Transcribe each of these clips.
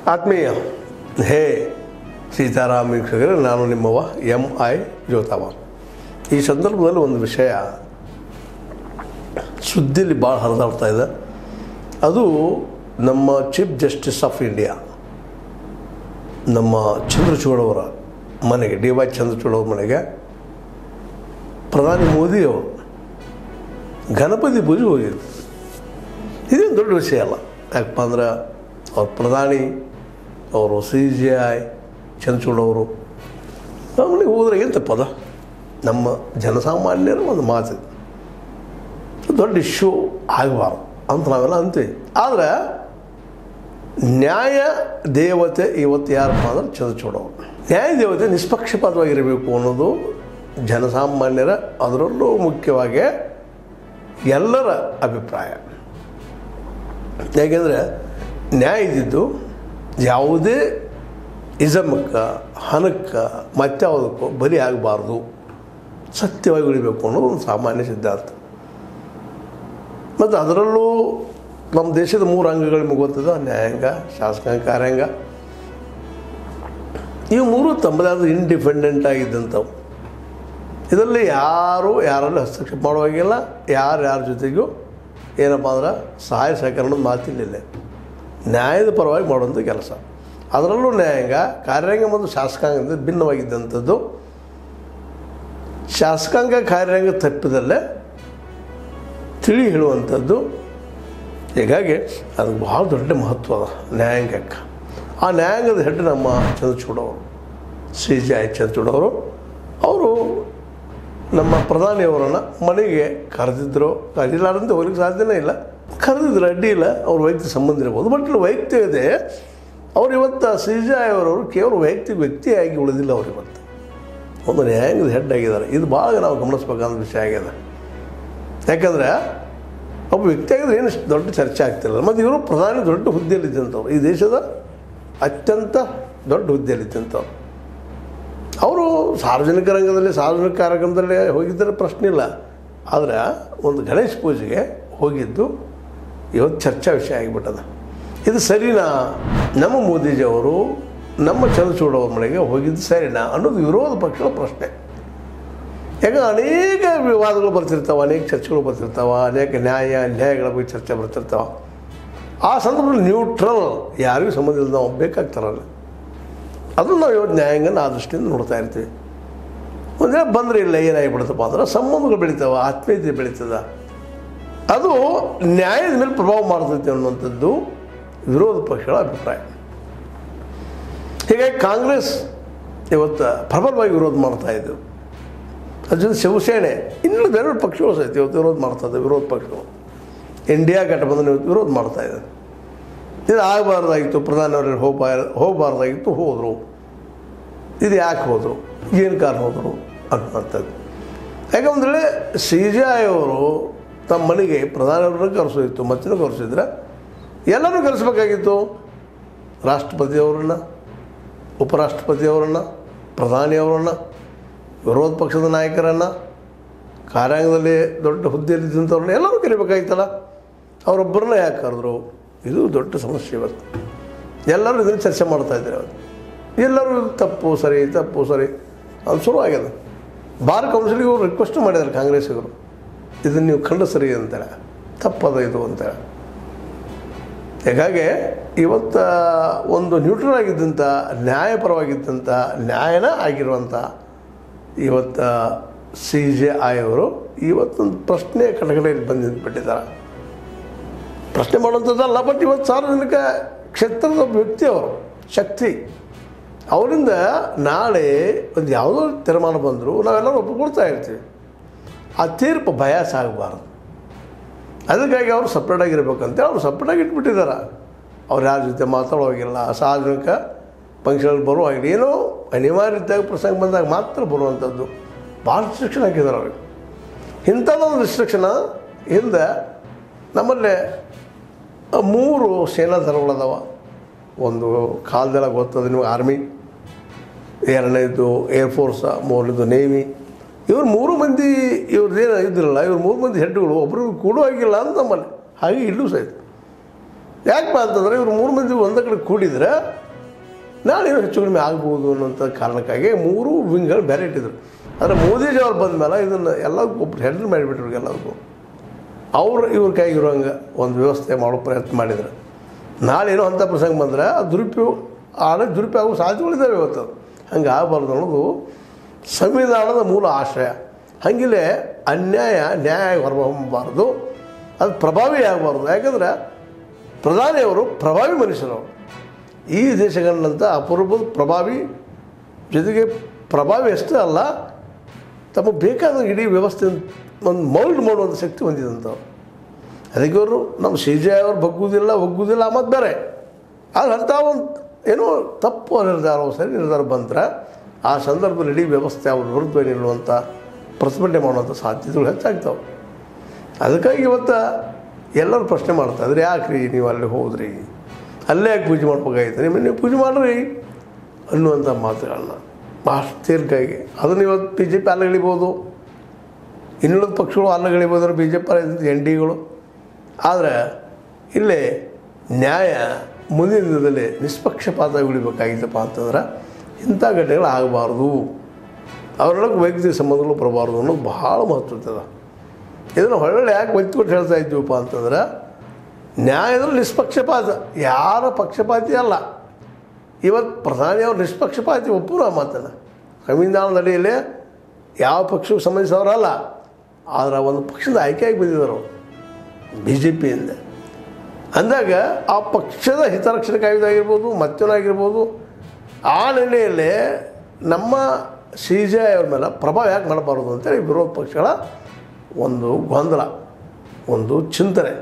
ಆತ್ಮೀಯ ಹೇ ಸೀತಾರಾಮ್ ವೀಕ್ಷಕರೇ ನಾನು ನಿಮ್ಮವ ಎಂ ಐ ಜ್ಯೋತವ ಈ ಸಂದರ್ಭದಲ್ಲಿ ಒಂದು ವಿಷಯ ಸುದ್ದಿಲಿ ಭಾಳ ಹರಿದಾಡ್ತಾ ಇದೆ ಅದು ನಮ್ಮ ಚೀಫ್ ಜಸ್ಟಿಸ್ ಆಫ್ ಇಂಡಿಯಾ ನಮ್ಮ ಚಂದ್ರಚೂಡ್ ಅವರ ಮನೆಗೆ ಡಿ ವೈ ಚಂದ್ರಚೂಡ್ ಅವ್ರ ಮನೆಗೆ ಪ್ರಧಾನಿ ಮೋದಿಯವರು ಗಣಪತಿ ಪೂಜೆ ಹೋಗಿದ್ರು ಇದೇನು ದೊಡ್ಡ ವಿಷಯ ಅಲ್ಲ ಯಾಕಪ್ಪ ಅಂದ್ರೆ ಅವ್ರ ಪ್ರಧಾನಿ ಅವರು ಸಿ ಜಿ ಐ ಚಂದ್ರಚೂಡ್ ಅವರು ನಮ್ಮಲ್ಲಿ ಹೋದ್ರೆ ಏನು ತಪ್ಪದ ನಮ್ಮ ಜನಸಾಮಾನ್ಯರ ಒಂದು ಮಾತು ಇದು. ದೊಡ್ಡ ಇಶ್ಯೂ ಆಗಬಾರ್ದು ಅಂತ ನಾವೆಲ್ಲ ಅಂತೀವಿ ಆದರೆ ನ್ಯಾಯ ದೇವತೆ ಇವತ್ತು ಯಾರಪ್ಪ ಅಂದ್ರೆ ಚಂದ್ರಚೂಡ್ ಅವರು ನ್ಯಾಯ ದೇವತೆ ನಿಷ್ಪಕ್ಷಪಾತವಾಗಿರಬೇಕು ಅನ್ನೋದು ಜನಸಾಮಾನ್ಯರ ಅದರಲ್ಲೂ ಮುಖ್ಯವಾಗಿ ಎಲ್ಲರ ಅಭಿಪ್ರಾಯ ಯಾಕೆಂದರೆ ನ್ಯಾಯ ಇದ್ದಿದ್ದು ಯಾವುದೇ ಇಸಮಕ್ಕೆ ಹಣಕ್ಕೆ ಮತ್ಯಾವುದಕ್ಕೂ ಬಲಿ ಆಗಬಾರ್ದು ಸತ್ಯವಾಗಿ ಉಳಿಬೇಕು ಅನ್ನೋದು ಒಂದು ಸಾಮಾನ್ಯ ಸಿದ್ಧಾಂತ ಮತ್ತು ಅದರಲ್ಲೂ ನಮ್ಮ ದೇಶದ ಮೂರು ಅಂಗಗಳು ನಿಮಗೆ ಗೊತ್ತದ ನ್ಯಾಯಾಂಗ ಶಾಸಕಾಂಗ ಕಾರ್ಯಾಂಗ ಇವು ಮೂರು ತಮ್ಮದೇ ಆದ ಇಂಡಿಪೆಂಡೆಂಟ್ ಆಗಿದ್ದಂಥವು ಇದರಲ್ಲಿ ಯಾರು ಯಾರಲ್ಲಿ ಹಸ್ತಕ್ಷೇಪ ಮಾಡುವಾಗಿಲ್ಲ ಯಾರು ಯಾರ ಜೊತೆಗೂ ಏನಪ್ಪ ಅಂದ್ರೆ ಸಹಾಯ ಸಹಕರಣದ ಮಾತಿಲ್ಲ ನ್ಯಾಯದ ಪರವಾಗಿ ಮಾಡುವಂಥ ಕೆಲಸ ಅದರಲ್ಲೂ ನ್ಯಾಯಾಂಗ ಕಾರ್ಯಾಂಗ ಮತ್ತು ಶಾಸಕಾಂಗದಿಂದ ಭಿನ್ನವಾಗಿದ್ದಂಥದ್ದು ಶಾಸಕಾಂಗ ಕಾರ್ಯಾಂಗ ತಪ್ಪಿದಲ್ಲೇ ತಿಳಿ ಹೇಳುವಂಥದ್ದು ಹೀಗಾಗಿ ಅದಕ್ಕೆ ಭಾಳ ದೊಡ್ಡ ಮಹತ್ವ ಅದ ನ್ಯಾಯಾಂಗಕ್ಕೆ ಆ ನ್ಯಾಯಾಂಗದ ಹೆಡ್ ನಮ್ಮ ಚಂದ್ರಚೂಡ್ ಅವರು ಸಿ ಜಿ ಐ ಚಂದ್ರಚೂಡ್ ಅವರು ಅವರು ನಮ್ಮ ಪ್ರಧಾನಿಯವರನ್ನು ಮನೆಗೆ ಕರೆದಿದ್ರು ಕರೀಲಾರಂತೆ ಹೋಗ್ಲಿಕ್ಕೆ ಸಾಧ್ಯನೇ ಇಲ್ಲ ಕರೆದಿದ್ರು ಅಡ್ಡಿ ಇಲ್ಲ ಅವ್ರ ವೈಯಕ್ತಿಕ ಸಂಬಂಧ ಇರ್ಬೋದು ಬಟ್ ಇಲ್ಲಿ ವೈಯಕ್ತಿಕ ಇದೆ ಅವ್ರು ಇವತ್ತು ಸಿ ಜಿ ಐ ಅವರವರು ಕೇವಲ ವೈಯಕ್ತಿಕ ವ್ಯಕ್ತಿಯಾಗಿ ಉಳಿದಿಲ್ಲ ಅವ್ರು ಇವತ್ತು ಒಂದು ನ್ಯಾಯಾಂಗದ ಹೆಡ್ ಆಗಿದ್ದಾರೆ ಇದು ಭಾಳ ನಾವು ಗಮನಿಸ್ಬೇಕಾದ ವಿಷಯ ಆಗ್ಯದ ಯಾಕಂದ್ರೆ ಒಬ್ಬ ವ್ಯಕ್ತಿ ಆಗಿದ್ರೆ ಏನು ದೊಡ್ಡ ಚರ್ಚೆ ಆಗ್ತಿಲ್ಲ ಮತ್ತು ಇವರು ಪ್ರಧಾನಿ ದೊಡ್ಡ ಹುದ್ದೆಯಲ್ಲಿದ್ದಂಥವ್ರು ಈ ದೇಶದ ಅತ್ಯಂತ ದೊಡ್ಡ ಹುದ್ದೆಯಲ್ಲಿದ್ದಂಥವ್ರು ಅವರು ಸಾರ್ವಜನಿಕ ರಂಗದಲ್ಲಿ ಸಾರ್ವಜನಿಕ ಕಾರ್ಯಕ್ರಮದಲ್ಲಿ ಹೋಗಿದ್ದರೆ ಪ್ರಶ್ನೆ ಇಲ್ಲ ಆದರೆ ಒಂದು ಗಣೇಶ ಪೂಜೆಗೆ ಹೋಗಿದ್ದು ಇವತ್ತು ಚರ್ಚಾ ವಿಷಯ ಆಗಿಬಿಟ್ಟದ ಇದು ಸರಿನಾ ನಮ್ಮ ಮೋದಿಜಿಯವರು ನಮ್ಮ ಚಂದ್ರಚೂಡ್ ಅವ್ರ ಮನೆಗೆ ಹೋಗಿದ್ದು ಸರಿನಾ ಅನ್ನೋದು ವಿರೋಧ ಪಕ್ಷದ ಪ್ರಶ್ನೆ ಯಾಕೆ ಅನೇಕ ವಿವಾದಗಳು ಬರ್ತಿರ್ತಾವೆ ಅನೇಕ ಚರ್ಚೆಗಳು ಬರ್ತಿರ್ತಾವೆ ಅನೇಕ ನ್ಯಾಯ ನ್ಯಾಯಗಳ ಬಗ್ಗೆ ಚರ್ಚೆ ಬರ್ತಿರ್ತಾವೆ ಆ ಸಂದರ್ಭದಲ್ಲಿ ನ್ಯೂಟ್ರಲ್ ಯಾರಿಗೂ ಸಂಬಂಧ ಇಲ್ಲ ನಾವು ಬೇಕಾಗ್ತಾರಲ್ಲ ಅದು ನಾವು ಇವತ್ತು ನ್ಯಾಯಾಂಗನ ಆ ದೃಷ್ಟಿಯಿಂದ ನೋಡ್ತಾ ಇರ್ತೀವಿ ಒಂದೇ ಬಂದರೆ ಇಲ್ಲ ಏನಾಗಿಬಿಡುತ್ತಪ್ಪ ಅಂದ್ರೆ ಸಂಬಂಧಗಳು ಬೆಳಿತಾವೆ ಆತ್ಮೀಯತೆ ಬೆಳೀತದ ಅದು ನ್ಯಾಯದ ಮೇಲೆ ಪ್ರಭಾವ ಮಾಡ್ತೈತೆ ಅನ್ನುವಂಥದ್ದು ವಿರೋಧ ಪಕ್ಷಗಳ ಅಭಿಪ್ರಾಯ ಹೀಗಾಗಿ ಕಾಂಗ್ರೆಸ್ ಇವತ್ತು ಪ್ರಬಲವಾಗಿ ವಿರೋಧ ಮಾಡ್ತಾ ಇದ್ದವು ಅದ್ರ ಜೊತೆ ಶಿವಸೇನೆ ಇನ್ನು ಬೇರೆ ಬೇರೆ ಪಕ್ಷಗಳು ಸಹಿತ ಇವತ್ತು ವಿರೋಧ ಮಾಡ್ತಾ ಇದ್ದಾವೆ ವಿರೋಧ ಪಕ್ಷಗಳು ಇಂಡಿಯಾ ಗಠಬಂಧನ ಇವತ್ತು ವಿರೋಧ ಮಾಡ್ತಾ ಇದ್ದಾರೆ ಇದು ಆಗಬಾರ್ದಾಗಿತ್ತು ಪ್ರಧಾನಮಂತ್ರಿ ಹೋಗ್ಬಾ ಹೋಗಬಾರ್ದಾಗಿತ್ತು ಹೋದರು ಇದು ಯಾಕೆ ಹೋದರು ಏನು ಕಾರಣ ಹೋದರು ಅನ್ನುವಂಥದ್ದು ಯಾಕಂದರೆ ಸಿ ಜಿ ಐ ಅವರು ತಮ್ಮ ಮನೆಗೆ ಪ್ರಧಾನಮಂತ್ರಿನ ಕರೆಸೋದಿತ್ತು ಮತ್ತೇನು ಕರೆಸಿದ್ರೆ ಎಲ್ಲರೂ ಕರೆಸಬೇಕಾಗಿತ್ತು ರಾಷ್ಟ್ರಪತಿಯವರನ್ನು ಉಪರಾಷ್ಟ್ರಪತಿಯವರನ್ನು ಪ್ರಧಾನಿಯವರನ್ನು ವಿರೋಧ ಪಕ್ಷದ ನಾಯಕರನ್ನು ಕಾರ್ಯಾಂಗದಲ್ಲಿ ದೊಡ್ಡ ಹುದ್ದೆಯಲ್ಲಿದ್ದಂಥವ್ರನ್ನ ಎಲ್ಲರೂ ಕರಿಬೇಕಾಗಿತ್ತಲ್ಲ ಅವರೊಬ್ಬರನ್ನ ಯಾಕೆ ಕರೆದ್ರು ಇದು ದೊಡ್ಡ ಸಮಸ್ಯೆ ಇವತ್ತು ಎಲ್ಲರೂ ಇದನ್ನು ಚರ್ಚೆ ಮಾಡ್ತಾ ಇದ್ದಾರೆ ಅವತ್ತು ಎಲ್ಲರೂ ತಪ್ಪು ಸರಿ ತಪ್ಪು ಸರಿ ಅದು ಶುರುವಾಗ್ಯದ ಬಾರ್ ಕೌನ್ಸಿಲಿಗೆ ಅವರು ರಿಕ್ವೆಸ್ಟ್ ಮಾಡಿದ್ದಾರೆ ಕಾಂಗ್ರೆಸ್ಸಿಗರು ಇದನ್ನು ನೀವು ಖಂಡಿಸ್ರಿ ಅಂತೇಳಿ ತಪ್ಪದ ಇದು ಅಂತೇಳಿ ಹೀಗಾಗಿ ಇವತ್ತ ಒಂದು ನ್ಯೂಟ್ರಲ್ ಆಗಿದ್ದಂಥ ನ್ಯಾಯಪರವಾಗಿದ್ದಂಥ ನ್ಯಾಯನ ಆಗಿರುವಂಥ ಇವತ್ತು ಸಿ ಜೆ ಐ ಅವರು ಇವತ್ತೊಂದು ಪ್ರಶ್ನೆ ಕಟಕಡೆಯಲ್ಲಿ ಬಂದು ನಿಂತ್ಬಿಟ್ಟಿದ್ದಾರೆ ಪ್ರಶ್ನೆ ಮಾಡುವಂಥದ್ದಲ್ಲ ಬಟ್ ಇವತ್ತು ಸಾರ್ವಜನಿಕ ಕ್ಷೇತ್ರದ ಒಬ್ಬ ವ್ಯಕ್ತಿ ಅವರು ಶಕ್ತಿ ಅವರಿಂದ ನಾಳೆ ಒಂದು ಯಾವುದೋ ತೀರ್ಮಾನ ಬಂದರೂ ನಾವೆಲ್ಲರೂ ಒಪ್ಪಿಕೊಳ್ತಾ ಇರ್ತೀವಿ ಆ ತೀರ್ಪು ಬಯಾಸ್ ಆಗಬಾರ್ದು ಅದಕ್ಕಾಗಿ ಅವರು ಸಪ್ರೇಟಾಗಿರ್ಬೇಕಂತೇಳಿ ಅವ್ರು ಸಪ್ರೇಟಾಗಿ ಇಟ್ಬಿಟ್ಟಿದ್ದಾರೆ ಅವ್ರು ಯಾರ ಜೊತೆ ಮಾತಾಡೋವಾಗಿಲ್ಲ ಸಾರ್ವಜನಿಕ ಫಂಕ್ಷನಲ್ಲಿ ಬರುವಾಗಿಲ್ಲ ಏನೋ ಅನಿವಾರ್ಯತೆಯಾಗಿ ಪ್ರಸಂಗ ಬಂದಾಗ ಮಾತ್ರ ಬರುವಂಥದ್ದು ಭಾಳ ರಿಸ್ಟ್ರಿಕ್ಷನ್ ಹಾಕಿದ್ದಾರೆ ಅವ್ರಿಗೆ ಇಂಥದ್ದೊಂದು ರಿಸ್ಟ್ರಿಕ್ಷನ ಹಿಂದೆ ನಮ್ಮಲ್ಲಿ ಮೂರು ಸೇನಾ ದಳಗಳದಾವ ಒಂದು ಕಾಲದೆಲ್ಲ ಗೊತ್ತದ ನೀವು ಆರ್ಮಿ ಎರಡನೇದು ಏರ್ಫೋರ್ಸ ಮೂರನೇದು ನೇವಿ ಇವ್ರು ಮೂರು ಮಂದಿ ಇವ್ರದ್ದೇನು ಇದ್ರಲ್ಲ ಇವ್ರು ಮೂರು ಮಂದಿ ಹೆಡ್ಗಳು ಒಬ್ಬರು ಕೂಡ ಆಗಿಲ್ಲ ಅಂತ ನಮ್ಮಲ್ಲಿ ಹಾಗೆ ಇಲ್ಲೂ ಸಹಿತ ಯಾಕಪ್ಪ ಅಂತಂದರೆ ಇವರು ಮೂರು ಮಂದಿ ಒಂದೇ ಕಡೆ ಕೂಡಿದ್ರೆ ನಾಳೆ ಏನೋ ಹೆಚ್ಚು ಕಡಿಮೆ ಆಗ್ಬೋದು ಅನ್ನೋಂಥ ಕಾರಣಕ್ಕಾಗಿ ಮೂರು ವಿಂಗ್ಗಳು ಬೇರೆ ಇಟ್ಟಿದ್ರು ಆದರೆ ಮೋದಿಜಿ ಅವ್ರು ಬಂದ ಮೇಲೆ ಇದನ್ನು ಎಲ್ಲದಕ್ಕೂ ಒಬ್ರು ಹೆಡ್ರ್ ಮಾಡಿಬಿಟ್ರು ಎಲ್ಲದಕ್ಕೂ ಅವ್ರು ಇವ್ರ ಕೈಗಿರುವಂಗೆ ಒಂದು ವ್ಯವಸ್ಥೆ ಮಾಡೋ ಪ್ರಯತ್ನ ಮಾಡಿದ್ರು ನಾಳೆ ಏನೋ ಅಂಥ ಪ್ರಸಂಗ ಬಂದರೆ ಅದು ದುರುಪಯೋಗ ಆಗ ದುರುಪಯೋಗ ಆಗೋ ಸಾಧ್ಯತೆಗಳಿದ್ದಾವೆ ಇವತ್ತು ಹಂಗೆ ಆಗಬಾರ್ದು ಅನ್ನೋದು ಸಂವಿಧಾನದ ಮೂಲ ಆಶಯ ಹಂಗಿಲ್ಲೇ ಅನ್ಯಾಯ ನ್ಯಾಯ ಹೊರಬರಬಾರ್ದು ಅದು ಪ್ರಭಾವಿ ಆಗಬಾರ್ದು ಯಾಕಂದ್ರೆ ಪ್ರಧಾನಿಯವರು ಪ್ರಭಾವಿ ಮನುಷ್ಯರು ಈ ದೇಶಗಳನ್ನಂಥ ಅಪರೂಪದ ಪ್ರಭಾವಿ ಜೊತೆಗೆ ಪ್ರಭಾವಿ ಅಷ್ಟೇ ಅಲ್ಲ ತಮಗೆ ಬೇಕಾದ ಇಡೀ ವ್ಯವಸ್ಥೆ ಒಂದು ಮೌಲ್ಡ್ ಮಾಡುವಂಥ ಶಕ್ತಿ ಹೊಂದಿದಂಥವ್ರು ಅದಕ್ಕೆ ಅವರು ನಮ್ಮ ಸಿ ಜೆ ಅವ್ರು ಬಗ್ಗುವುದಿಲ್ಲ ಒಗ್ಗುವುದಿಲ್ಲ ಮತ್ತು ಬೇರೆ ಆದ್ರೆ ಅಂಥ ಒಂದು ಏನೋ ತಪ್ಪು ನಿರ್ಧಾರ ಸರಿ ನಿರ್ಧಾರ ಬಂದ್ರೆ ಆ ಸಂದರ್ಭದಲ್ಲಿ ಇಡೀ ವ್ಯವಸ್ಥೆ ಅವ್ರ ವಿರುದ್ಧ ನಿಲ್ಲುವಂಥ ಪ್ರತಿಭಟನೆ ಮಾಡುವಂಥ ಸಾಧ್ಯತೆಗಳು ಹೆಚ್ಚಾಗ್ತಾವೆ ಅದಕ್ಕಾಗಿ ಇವತ್ತು ಎಲ್ಲರೂ ಪ್ರಶ್ನೆ ಮಾಡ್ತಾ ಇದ್ರೆ ಯಾಕ್ರಿ ನೀವು ಅಲ್ಲಿ ಹೋದ್ರಿ ಅಲ್ಲೇ ಯಾಕೆ ಪೂಜೆ ಮಾಡ್ಬೇಕಾಗಿತ್ತು ನಿಮ್ಮ ನೀವು ಪೂಜೆ ಮಾಡ್ರಿ ಅನ್ನುವಂಥ ಮಾತುಗಳನ್ನ ಭಾಳಷ್ಟು ತೀರ್ಕಾಗಿ ಅದನ್ನು ಇವತ್ತು ಬಿ ಜೆ ಪಿ ಅಲ್ಲಗಳಿಬೋದು ಇನ್ನುಳಿದ ಪಕ್ಷಗಳು ಅಲ್ಲಗಳಿಬೋದು ಬಿ ಜೆ ಪಿ ಎನ್ ಡಿಗಳು ಆದರೆ ಇಲ್ಲೇ ನ್ಯಾಯ ಮುಂದಿನ ದಿನದಲ್ಲಿ ನಿಷ್ಪಕ್ಷಪಾತ ಉಳಿಬೇಕಾಗಿತ್ತಪ್ಪ ಅಂತಂದ್ರೆ ಇಂಥ ಘಟನೆಗಳು ಆಗಬಾರ್ದು ಅವರೊಳಗೆ ವೈಯಕ್ತಿಕ ಸಂಬಂಧಗಳು ಬರಬಾರ್ದು ಅನ್ನೋದು ಭಾಳ ಮಹತ್ವದ ಇದನ್ನು ಹೊರಗಡೆ ಯಾಕೆ ಒತ್ತಿಕೊಟ್ಟು ಹೇಳ್ತಾ ಇದ್ದೀವಪ್ಪ ಅಂತಂದ್ರೆ ನ್ಯಾಯದಲ್ಲಿ ನಿಷ್ಪಕ್ಷಪಾತ ಯಾರ ಪಕ್ಷಪಾತಿ ಅಲ್ಲ ಇವತ್ತು ಪ್ರಧಾನಿಯವರು ನಿಷ್ಪಕ್ಷಪಾತಿ ಒಪ್ಪು ಆ ಮಾತನ್ನು ಸಂವಿಧಾನದ ಅಡಿಯಲ್ಲಿ ಯಾವ ಪಕ್ಷಕ್ಕೆ ಸಂಬಂಧಿಸಿದವರಲ್ಲ ಆದರೆ ಒಂದು ಪಕ್ಷದ ಆಯ್ಕೆಯಾಗಿ ಬಂದಿದ್ದರು ಬಿ ಜೆ ಪಿಯಿಂದ ಅಂದಾಗ ಆ ಪಕ್ಷದ ಹಿತರಕ್ಷಣೆ ಕಾಯ್ದೆ ಆಗಿರ್ಬೋದು ಮತ್ತೊಂದಾಗಿರ್ಬೋದು ಆ ನೆಲೆಯಲ್ಲಿ ನಮ್ಮ ಸಿ ಜೆ ಐ ಅವ್ರ ಮೇಲೆ ಪ್ರಭಾವ ಯಾಕೆ ಮಾಡಬಾರ್ದು ಅಂತೇಳಿ ವಿರೋಧ ಪಕ್ಷಗಳ ಒಂದು ಗೊಂದಲ ಒಂದು ಚಿಂತನೆ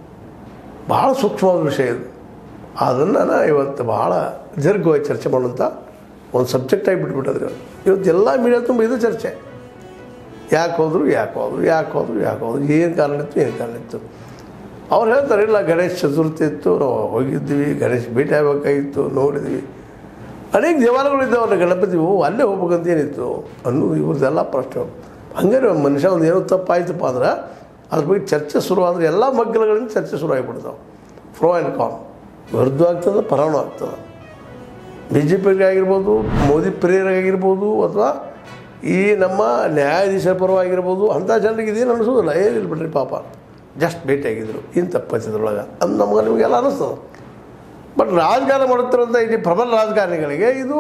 ಭಾಳ ಸೂಕ್ಷ್ಮವಾದ ವಿಷಯ ಇದು ಅದನ್ನು ನಾನು ಇವತ್ತು ಭಾಳ ದೀರ್ಘವಾಗಿ ಚರ್ಚೆ ಮಾಡುವಂಥ ಒಂದು ಸಬ್ಜೆಕ್ಟ್ ಆಗಿ ಬಿಟ್ಬಿಟ್ಟಿದ್ರೆ ಇವತ್ತು ಎಲ್ಲ ಮೀಡಿಯಾ ತುಂಬ ಇದು ಚರ್ಚೆ ಯಾಕೆ ಹೋದ್ರು ಯಾಕೆ ಹೋದ್ರು ಯಾಕೆ ಹೋದ್ರು ಯಾಕೆ ಹೋದ್ರು ಏನು ಕಾರಣ ಇತ್ತು ಏನು ಕಾರಣ ಇತ್ತು ಅವ್ರು ಹೇಳ್ತಾರೆ ಇಲ್ಲ ಗಣೇಶ ಚತುರ್ಥಿ ಇತ್ತು ನಾವು ಹೋಗಿದ್ವಿ ಗಣೇಶ ಭೇಟಿ ಆಗಬೇಕಾಗಿತ್ತು ನೋಡಿದ್ವಿ ಅನೇಕ ದೇವಾಲಯಗಳಿದ್ದಾವಲ್ಲ ಗಣಪತಿ ಓ ಅಲ್ಲೇ ಹೋಗ್ಬೇಕಂತ ಏನಿತ್ತು ಅನ್ನೋದು ಇವ್ರದ್ದೆಲ್ಲ ಪ್ರಶ್ನೆ ಹಂಗಾರೆ ಒಬ್ಬ ಮನುಷ್ಯ ಒಂದು ಏನೋ ತಪ್ಪಾಯ್ತಪ್ಪ ಅಂದ್ರೆ ಅದ್ರ ಬಗ್ಗೆ ಚರ್ಚೆ ಶುರುವಾದ್ರೆ ಎಲ್ಲ ಮಗ್ಗಲಗಳಿಂದ ಚರ್ಚೆ ಶುರು ಆಗಿಬಿಡ್ತಾವೆ ಫ್ರೋ ಆ್ಯಂಡ್ ಕಾನ್ ವಿರುದ್ಧ ಆಗ್ತದೆ ಪರಾಣು ಆಗ್ತದೆ ಬಿ ಜೆ ಪಿಗಾಗಿರ್ಬೋದು ಮೋದಿ ಪ್ರಿಯರಾಗಿರ್ಬೋದು ಅಥವಾ ಈ ನಮ್ಮ ನ್ಯಾಯಾಧೀಶರ ಪರವಾಗಿರ್ಬೋದು ಅಂಥ ಜನರಿಗೆ ಇದೇನು ಅನಿಸೋದಿಲ್ಲ ಏನಿಲ್ಲ ಬಿಡ್ರಿ ಪಾಪ ಜಸ್ಟ್ ಭೇಟಿಯಾಗಿದ್ರು ಏನು ತಪ್ಪತ್ತಿದ್ರೊಳಗೆ ಅದು ನಮ್ಗೆ ನಿಮಗೆಲ್ಲ ಅನ್ನಿಸ್ತದೆ ಬಟ್ ರಾಜಕಾರಣ ಮಾಡುತ್ತಿರೋಂಥ ಇಲ್ಲಿ ಪ್ರಬಲ ರಾಜಕಾರಣಿಗಳಿಗೆ ಇದು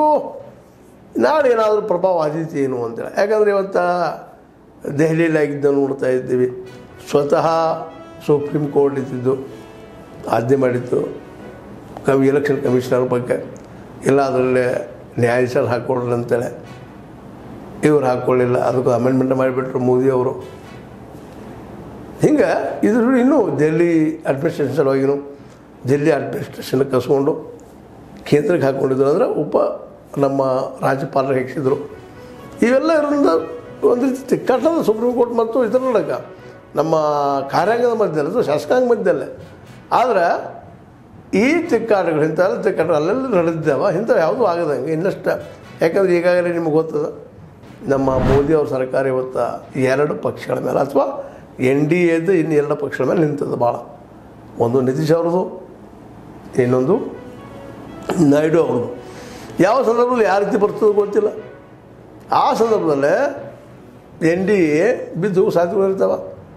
ನಾಳೆ ಏನಾದರೂ ಪ್ರಭಾವ ಆದೀತಿ ಏನು ಅಂತೇಳಿ ಯಾಕಂದರೆ ಇವತ್ತು ದೆಹಲಿಯಲ್ಲಿ ಆಗಿದ್ದ ನೋಡ್ತಾ ಇದ್ದೀವಿ ಸ್ವತಃ ಸುಪ್ರೀಂ ಕೋರ್ಟ್ ಇದ್ದಿದ್ದು ಆಜ್ಞೆ ಮಾಡಿತ್ತು ಕಮಿ ಎಲೆಕ್ಷನ್ ಕಮಿಷನರ್ ಬಗ್ಗೆ ಇಲ್ಲ ಅದರಲ್ಲೇ ನ್ಯಾಯಾಧೀಶರು ಹಾಕ್ಕೊಡ್ರಿ ಅಂತೇಳಿ ಇವ್ರು ಹಾಕ್ಕೊಳ್ಳಿಲ್ಲ ಅದಕ್ಕೆ ಅಮೆಂಡ್ಮೆಂಟ್ ಮಾಡಿಬಿಟ್ರು ಮೋದಿ ಅವರು ಹಿಂಗೆ ಇದ್ರ ಇನ್ನೂ ದೆಹಲಿ ಅಡ್ಮಿನಿಸ್ಟ್ರೇಷನ್ ಸಲುವಾಗಿನೂ ದಿಲ್ಲಿ ಅಡ್ಮಿನಿಸ್ಟ್ರೇಷನ್ ಕಸ್ಕೊಂಡು ಕೇಂದ್ರಕ್ಕೆ ಹಾಕ್ಕೊಂಡಿದ್ರು ಅಂದರೆ ಉಪ ನಮ್ಮ ರಾಜ್ಯಪಾಲರು ಹೆಚ್ಚಿದ್ರು ಇವೆಲ್ಲ ಇರೋದ್ರಿಂದ ಒಂದು ರೀತಿ ತಿಕ್ಕಾಟದ ಸುಪ್ರೀಂ ಕೋರ್ಟ್ ಮತ್ತು ಇದರ ನಡಕ ನಮ್ಮ ಕಾರ್ಯಾಂಗದ ಮಧ್ಯದಲ್ಲಿ ಅಥವಾ ಶಾಸಕಾಂಗ ಮಧ್ಯದಲ್ಲೇ ಆದರೆ ಈ ತಿಕ್ಕಾಟಗಳು ಇಂಥವೆಲ್ಲ ತಿಕ್ಕಾಟಗಳು ಅಲ್ಲೆಲ್ಲ ನಡೆದಿದ್ದಾವ ಇಂಥವು ಯಾವುದೂ ಆಗದಂಗೆ ಇನ್ನಷ್ಟು ಯಾಕಂದ್ರೆ ಈಗಾಗಲೇ ನಿಮಗೆ ಗೊತ್ತದ ನಮ್ಮ ಮೋದಿ ಅವ್ರ ಸರ್ಕಾರ ಇವತ್ತು ಎರಡು ಪಕ್ಷಗಳ ಮೇಲೆ ಅಥವಾ ಎನ್ ಡಿ ಎದ್ದು ಇನ್ನು ಎರಡು ಪಕ್ಷಗಳ ಮೇಲೆ ನಿಂತದ ಭಾಳ ಒಂದು ನಿತೀಶ್ ಅವ್ರದ್ದು ಇನ್ನೊಂದು ನಾಯ್ಡು ಅವ್ರದ್ದು ಯಾವ ಸಂದರ್ಭದಲ್ಲಿ ಯಾವ ರೀತಿ ಬರ್ತದೋ ಗೊತ್ತಿಲ್ಲ ಆ ಸಂದರ್ಭದಲ್ಲೇ ಎನ್ ಡಿ ಎ ಬಿದ್ದು ಸಾಧ್ಯಗಳು ಇರ್ತಾವೆ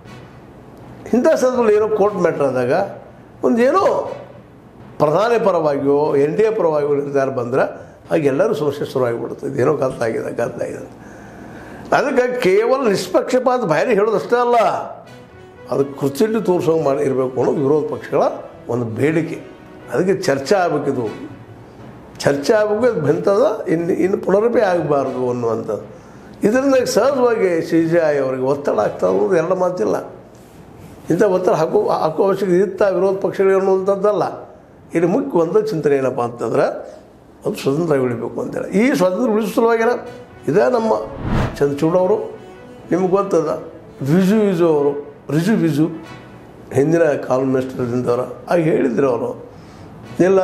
ಇಂಥ ಸಂದರ್ಭದಲ್ಲಿ ಏನೋ ಕೋರ್ಟ್ ಮ್ಯಾಟ್ರ್ ಆದಾಗ ಒಂದು ಏನೋ ಪ್ರಧಾನಿ ಪರವಾಗಿಯೋ ಎನ್ ಡಿ ಎ ಪರವಾಗಿಯೋ ನಿರ್ಧಾರ ಬಂದರೆ ಆಗ ಎಲ್ಲರೂ ಸಮಸ್ಯೆ ಶುರುವಾಗಿಬಿಡುತ್ತೆ ಇದೇನೋ ಗದ್ದಾಗಿದೆ ಗದ್ದಾಗಿದೆ ಅದಕ್ಕೆ ಕೇವಲ ನಿಷ್ಪಕ್ಷಪಾತ ಬಾಯಲ್ಲಿ ಹೇಳೋದಷ್ಟೇ ಅಲ್ಲ ಅದು ಕೃತಿಯಲ್ಲಿ ತೋರಿಸೋಂಗೆ ಮಾಡಿ ಇರಬೇಕು ಅನ್ನೋದು ವಿರೋಧ ಪಕ್ಷಗಳ ಒಂದು ಬೇಡಿಕೆ ಅದಕ್ಕೆ ಚರ್ಚೆ ಆಗಬೇಕಿದು ಚರ್ಚೆ ಆಗಬೇಕು ಅದು ಬಂತದ ಇನ್ನು ಇನ್ನು ಪುನರಪಿ ಆಗಬಾರ್ದು ಅನ್ನುವಂಥದ್ದು ಇದರಿಂದ ಸಹಜವಾಗಿ ಸಿ ಜಿ ಐ ಅವರಿಗೆ ಒತ್ತಡ ಆಗ್ತಾ ಅನ್ನೋದು ಎರಡು ಮಾತಿಲ್ಲ ಇಂಥ ಒತ್ತಡ ಹಾಕೋ ಹಾಕೋ ಅವಶ್ಯಕತೆ ಇತ್ತ ವಿರೋಧ ಪಕ್ಷಗಳು ಅನ್ನುವಂಥದ್ದಲ್ಲ ಇಲ್ಲಿ ಮುಖ್ಯ ಒಂದು ಚಿಂತನೆ ಏನಪ್ಪ ಅಂತಂದ್ರೆ ಅದು ಸ್ವತಂತ್ರ ಉಳಿಬೇಕು ಅಂತೇಳಿ ಈ ಸ್ವತಂತ್ರ ಉಳಿಸೋ ಸಲುವಾಗಿನ ಇದೇ ನಮ್ಮ ಚಂದ್ರಚೂಡ್ ಅವರು ನಿಮ್ಗೆ ಗೊತ್ತದ ವಿಜು ವಿಜು ಅವರು ರಿಜು ವಿಜು ಹಿಂದಿನ ಕಾನೂನು ಮಿನಿಸ್ಟರ್ದಿಂದವರು ಆಗ ಹೇಳಿದ್ರು ಅವರು ಇಲ್ಲ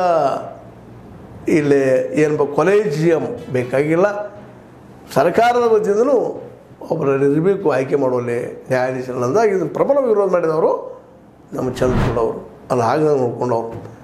ಇಲ್ಲಿ ಏನಪ್ಪ ಕೊಲೇಜಿಯಂ ಬೇಕಾಗಿಲ್ಲ ಸರ್ಕಾರದ ವತಿಯಿಂದಲೂ ಒಬ್ಬರು ಇರಬೇಕು ಆಯ್ಕೆ ಮಾಡುವಲ್ಲಿ ನ್ಯಾಯಾಧೀಶರು ಅಂದಾಗ ಇದನ್ನು ಪ್ರಬಲ ವಿರೋಧ ಮಾಡಿದವರು ನಮ್ಮ ಚಂದ್ರಚೂಡ್ ಅವರು ಅಲ್ಲಿ ಆಗದಂಗೆ ನೋಡ್ಕೊಂಡವ್ರು